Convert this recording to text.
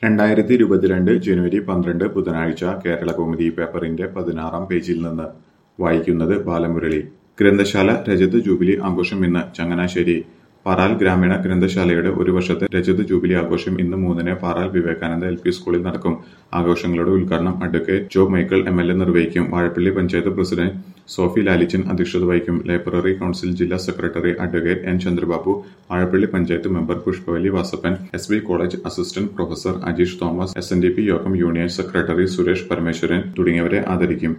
രണ്ടായിരത്തി ഇരുപത്തിരണ്ട് ജനുവരി പന്ത്രണ്ട് ബുധനാഴ്ച കേരളകൗമുദി പേപ്പറിന്റെ പതിനാറാം പേജിൽ നിന്ന് വായിക്കുന്നത് ബാലമുരളി ഗ്രന്ഥശാല രജത ജൂബിലി ആഘോഷം ഇന്ന് ചങ്ങനാശ്ശേരി പാറാൽ ഗ്രാമീണ ഗ്രന്ഥശാലയുടെ ഒരു വർഷത്തെ രജത ജൂബിലി ആഘോഷം ഇന്ന് മൂന്നിന് പാറാൽ വിവേകാനന്ദ എൽ പി സ്കൂളിൽ നടക്കും ആഘോഷങ്ങളുടെ ഉദ്ഘാടനം advocate Jo Michael M L A നിർവഹിക്കും വാഴപ്പള്ളി പഞ്ചായത്ത് പ്രസിഡന്റ് സോഫി ലാലിച്ചൻ അധ്യക്ഷത വഹിക്കും ലൈബ്രറി കൌൺസിൽ ജില്ലാ secretary advocate N Chandrababu Vazhappally panchayat member Pushpavalli Vasappan S B college assistant professor Ajeesh Thomas S N D P യോഗം യൂണിയൻ സെക്രട്ടറി സുരേഷ് പരമേശ്വരൻ തുടങ്ങിയവരെ ആദരിക്കും